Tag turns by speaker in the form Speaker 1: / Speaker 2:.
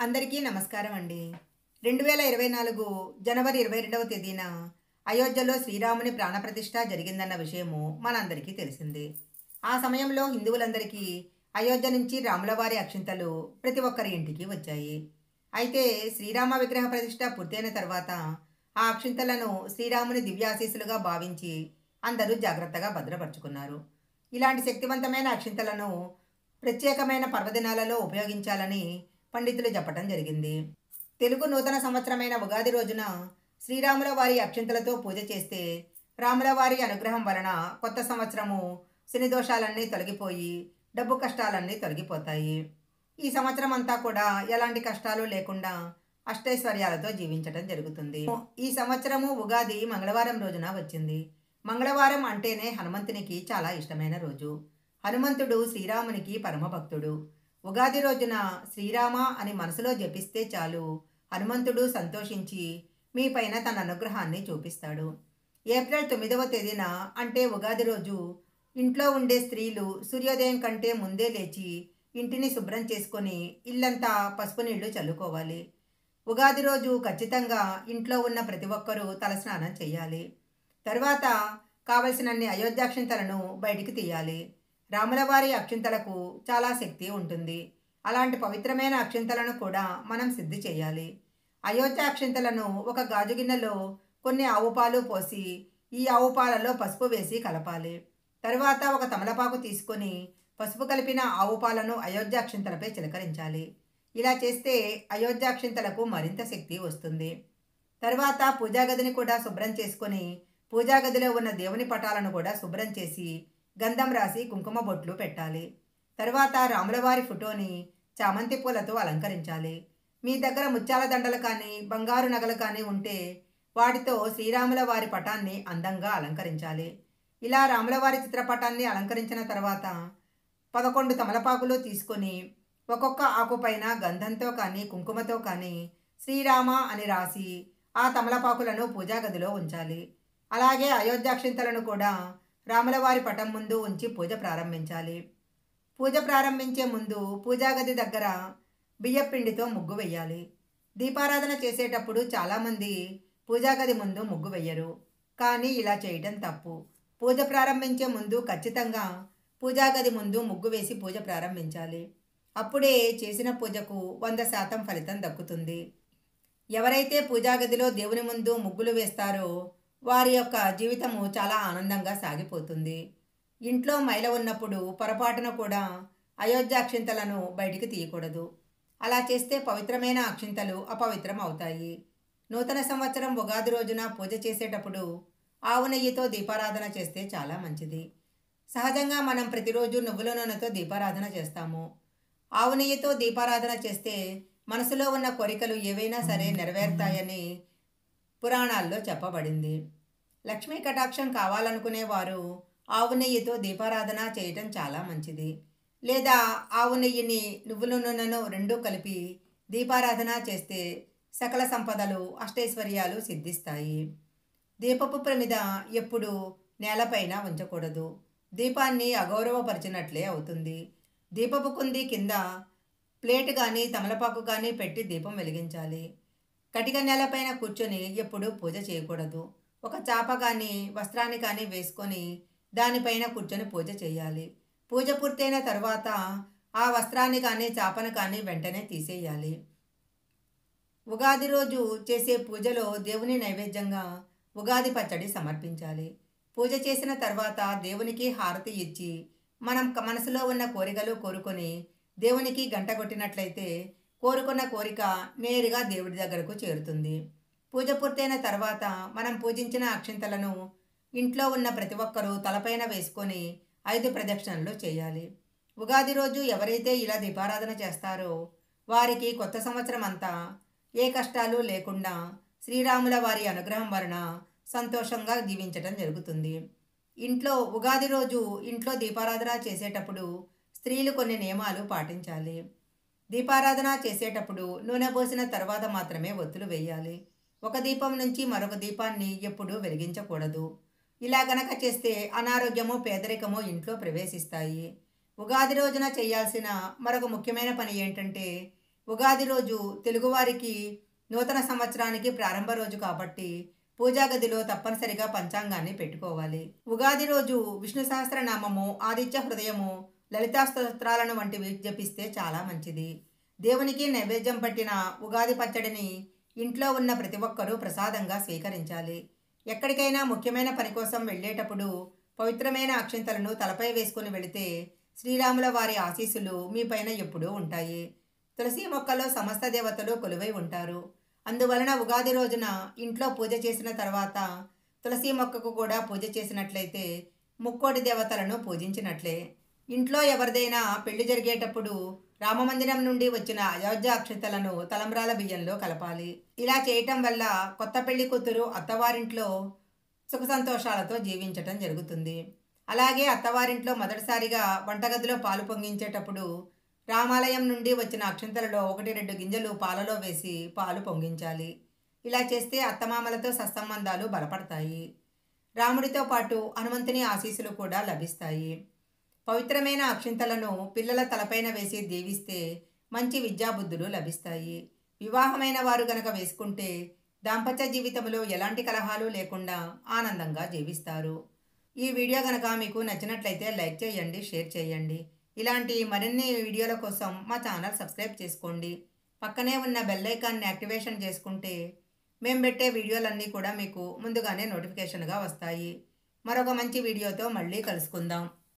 Speaker 1: అందరికీ నమస్కారం అండి రెండు వేల ఇరవై నాలుగు జనవరి ఇరవై రెండవ తేదీన అయోధ్యలో శ్రీరాముని ప్రాణప్రతిష్ఠ జరిగిందన్న విషయము మనందరికీ తెలిసింది ఆ సమయంలో హిందువులందరికీ అయోధ్య నుంచి రాములవారి అక్షింతలు ప్రతి ఒక్కరి ఇంటికి వచ్చాయి అయితే శ్రీరామ విగ్రహ ప్రతిష్ఠ పూర్తయిన తర్వాత ఆ అక్షింతలను శ్రీరాముని దివ్యాశీస్సులుగా భావించి అందరూ జాగ్రత్తగా భద్రపరుచుకున్నారు ఇలాంటి శక్తివంతమైన అక్షింతలను ప్రత్యేకమైన పర్వదినాలలో ఉపయోగించాలని పండితులు చెప్పటం జరిగింది తెలుగు నూతన సంవత్సరమైన ఉగాది రోజున శ్రీరాముల వారి అక్షింతలతో పూజ చేస్తే రాముల వారి అనుగ్రహం వలన కొత్త సంవత్సరము శని దోషాలన్నీ తొలగిపోయి డబ్బు కష్టాలన్నీ తొలగిపోతాయి ఈ సంవత్సరం అంతా కూడా ఎలాంటి కష్టాలు లేకుండా అష్టైశ్వర్యాలతో జీవించడం జరుగుతుంది ఈ సంవత్సరము ఉగాది మంగళవారం రోజున వచ్చింది మంగళవారం అంటేనే హనుమంతునికి చాలా ఇష్టమైన రోజు హనుమంతుడు శ్రీరామునికి పరమభక్తుడు ఉగాది రోజున శ్రీరామ అని మనసులో జపిస్తే చాలు హనుమంతుడు సంతోషించి మీ పైన తన అనుగ్రహాన్ని చూపిస్తాడు ఏప్రిల్ తొమ్మిదవ తేదీన అంటే ఉగాది రోజు ఇంట్లో ఉండే స్త్రీలు సూర్యోదయం కంటే ముందే లేచి ఇంటిని శుభ్రం చేసుకొని ఇల్లంతా పసుపు నీళ్లు చల్లుకోవాలి ఉగాది రోజు ఖచ్చితంగా ఇంట్లో ఉన్న ప్రతి ఒక్కరూ తలస్నానం చేయాలి తర్వాత కావలసినన్ని అయోధ్యాక్షింతలను బయటికి తీయాలి రాములవారి అక్షింతలకు చాలా శక్తి ఉంటుంది అలాంటి పవిత్రమైన అక్షింతలను కూడా మనం సిద్ధి చేయాలి అయోధ్య అక్షింతలను ఒక గాజు గిన్నెలో కొన్ని ఆవు పాలు పోసి ఈ ఆవు పాలలో పసుపు వేసి కలపాలి తరువాత ఒక తమలపాకు తీసుకొని పసుపు కలిపిన ఆవు పాలను అయోధ్య అక్షింతలపై చిలకరించాలి ఇలా చేస్తే అయోధ్య అక్షింతలకు మరింత శక్తి వస్తుంది తర్వాత పూజా గదిని కూడా శుభ్రం చేసుకొని పూజా గదిలో ఉన్న దేవుని పటాలను కూడా శుభ్రం చేసి గంధం రాసి కుంకుమ బొట్లు పెట్టాలి తర్వాత రాములవారి ఫోటోని చామంతి పూలతో అలంకరించాలి మీ దగ్గర ముత్యాల దండలు కానీ బంగారు నగలు కానీ ఉంటే వాటితో శ్రీరాముల వారి పటాన్ని అందంగా అలంకరించాలి ఇలా రాములవారి చిత్రపటాన్ని అలంకరించిన తర్వాత పదకొండు తమలపాకులు తీసుకొని ఒక్కొక్క ఆకుపైన గంధంతో కానీ కుంకుమతో కానీ శ్రీరామ అని రాసి ఆ తమలపాకులను పూజా గదిలో ఉంచాలి అలాగే అయోధ్యాక్షింతలను కూడా రాములవారి పటం ముందు ఉంచి పూజ ప్రారంభించాలి పూజ ప్రారంభించే ముందు పూజా గది దగ్గర బియ్యపిండితో ముగ్గు వెయ్యాలి దీపారాధన చేసేటప్పుడు చాలామంది పూజా గది ముందు ముగ్గు వెయ్యరు కానీ ఇలా చేయడం తప్పు పూజ ప్రారంభించే ముందు ఖచ్చితంగా పూజా గది ముందు ముగ్గు వేసి పూజ ప్రారంభించాలి అప్పుడే చేసిన పూజకు వంద శాతం ఫలితం దక్కుతుంది ఎవరైతే పూజా గదిలో దేవుని ముందు ముగ్గులు వేస్తారో వారి యొక్క జీవితము చాలా ఆనందంగా సాగిపోతుంది ఇంట్లో మైల ఉన్నప్పుడు పొరపాటున కూడా అయోధ్య అక్షింతలను బయటికి తీయకూడదు అలా చేస్తే పవిత్రమైన అక్షింతలు అపవిత్రం అవుతాయి నూతన సంవత్సరం ఉగాది రోజున పూజ చేసేటప్పుడు ఆవు నెయ్యితో దీపారాధన చేస్తే చాలా మంచిది సహజంగా మనం ప్రతిరోజు నువ్వుల నూనెతో దీపారాధన చేస్తాము ఆవు నెయ్యితో దీపారాధన చేస్తే మనసులో ఉన్న కోరికలు ఏవైనా సరే నెరవేరుతాయని పురాణాల్లో చెప్పబడింది లక్ష్మీ కటాక్షం కావాలనుకునేవారు ఆవు నెయ్యితో దీపారాధన చేయటం చాలా మంచిది లేదా ఆవు నెయ్యిని నువ్వుల నూనెను రెండూ కలిపి దీపారాధన చేస్తే సకల సంపదలు అష్టైశ్వర్యాలు సిద్ధిస్తాయి దీపపు ప్రమిద ఎప్పుడు నేలపైన ఉంచకూడదు దీపాన్ని అగౌరవపరిచినట్లే అవుతుంది దీపపు కుంది కింద ప్లేట్ కానీ తమలపాకు కానీ పెట్టి దీపం వెలిగించాలి కటిక నేలపైన కూర్చొని ఎప్పుడూ పూజ చేయకూడదు ఒక చాప కానీ వస్త్రాన్ని కానీ వేసుకొని దానిపైన కూర్చొని పూజ చేయాలి పూజ పూర్తయిన తర్వాత ఆ వస్త్రాన్ని కానీ చాపను కానీ వెంటనే తీసేయాలి ఉగాది రోజు చేసే పూజలో దేవుని నైవేద్యంగా ఉగాది పచ్చడి సమర్పించాలి పూజ చేసిన తర్వాత దేవునికి హారతి ఇచ్చి మనం మనసులో ఉన్న కోరికలు కోరుకొని దేవునికి గంట కొట్టినట్లయితే కోరుకున్న కోరిక నేరుగా దేవుడి దగ్గరకు చేరుతుంది పూజ పూర్తయిన తర్వాత మనం పూజించిన అక్షింతలను ఇంట్లో ఉన్న ప్రతి ఒక్కరూ తలపైన వేసుకొని ఐదు ప్రదక్షిణలు చేయాలి ఉగాది రోజు ఎవరైతే ఇలా దీపారాధన చేస్తారో వారికి కొత్త సంవత్సరం అంతా ఏ కష్టాలు లేకుండా శ్రీరాముల వారి అనుగ్రహం వలన సంతోషంగా జీవించటం జరుగుతుంది ఇంట్లో ఉగాది రోజు ఇంట్లో దీపారాధన చేసేటప్పుడు స్త్రీలు కొన్ని నియమాలు పాటించాలి దీపారాధన చేసేటప్పుడు నూనె పోసిన తర్వాత మాత్రమే ఒత్తులు వేయాలి ఒక దీపం నుంచి మరొక దీపాన్ని ఎప్పుడూ వెలిగించకూడదు ఇలా గనక చేస్తే అనారోగ్యము పేదరికము ఇంట్లో ప్రవేశిస్తాయి ఉగాది రోజున చేయాల్సిన మరొక ముఖ్యమైన పని ఏంటంటే ఉగాది రోజు తెలుగువారికి నూతన సంవత్సరానికి ప్రారంభ రోజు కాబట్టి పూజా గదిలో తప్పనిసరిగా పంచాంగాన్ని పెట్టుకోవాలి ఉగాది రోజు విష్ణు సహస్రనామము ఆదిత్య హృదయము లలితా స్తోత్రాలను వంటివి జపిస్తే చాలా మంచిది దేవునికి నైవేద్యం పట్టిన ఉగాది పచ్చడిని ఇంట్లో ఉన్న ప్రతి ఒక్కరూ ప్రసాదంగా స్వీకరించాలి ఎక్కడికైనా ముఖ్యమైన పని కోసం వెళ్ళేటప్పుడు పవిత్రమైన అక్షింతలను తలపై వేసుకుని వెళితే శ్రీరాముల వారి ఆశీస్సులు మీపైన ఎప్పుడూ ఉంటాయి తులసి మొక్కలో సమస్త దేవతలు కొలువై ఉంటారు అందువలన ఉగాది రోజున ఇంట్లో పూజ చేసిన తర్వాత తులసి మొక్కకు కూడా పూజ చేసినట్లయితే ముక్కోటి దేవతలను పూజించినట్లే ఇంట్లో ఎవరిదైనా పెళ్లి జరిగేటప్పుడు రామమందిరం నుండి వచ్చిన అయోధ్య అక్షతలను తలంబ్రాల బియ్యంలో కలపాలి ఇలా చేయటం వల్ల కొత్త పెళ్లి కూతురు అత్తవారింట్లో సుఖ సంతోషాలతో జీవించటం జరుగుతుంది అలాగే అత్తవారింట్లో మొదటిసారిగా వంటగదిలో పాలు పొంగించేటప్పుడు రామాలయం నుండి వచ్చిన అక్షంతలలో ఒకటి రెండు గింజలు పాలలో వేసి పాలు పొంగించాలి ఇలా చేస్తే అత్తమామలతో సత్సంబంధాలు బలపడతాయి రాముడితో పాటు హనుమంతుని ఆశీస్సులు కూడా లభిస్తాయి పవిత్రమైన అక్షింతలను పిల్లల తలపైన వేసి దీవిస్తే మంచి విద్యాబుద్ధులు లభిస్తాయి వివాహమైన వారు గనక వేసుకుంటే దాంపత్య జీవితంలో ఎలాంటి కలహాలు లేకుండా ఆనందంగా జీవిస్తారు ఈ వీడియో కనుక మీకు నచ్చినట్లయితే లైక్ చేయండి షేర్ చేయండి ఇలాంటి మరిన్ని వీడియోల కోసం మా ఛానల్ సబ్స్క్రైబ్ చేసుకోండి పక్కనే ఉన్న బెల్ ఐకాన్ని యాక్టివేషన్ చేసుకుంటే మేము పెట్టే వీడియోలన్నీ కూడా మీకు ముందుగానే నోటిఫికేషన్గా వస్తాయి మరొక మంచి వీడియోతో మళ్ళీ కలుసుకుందాం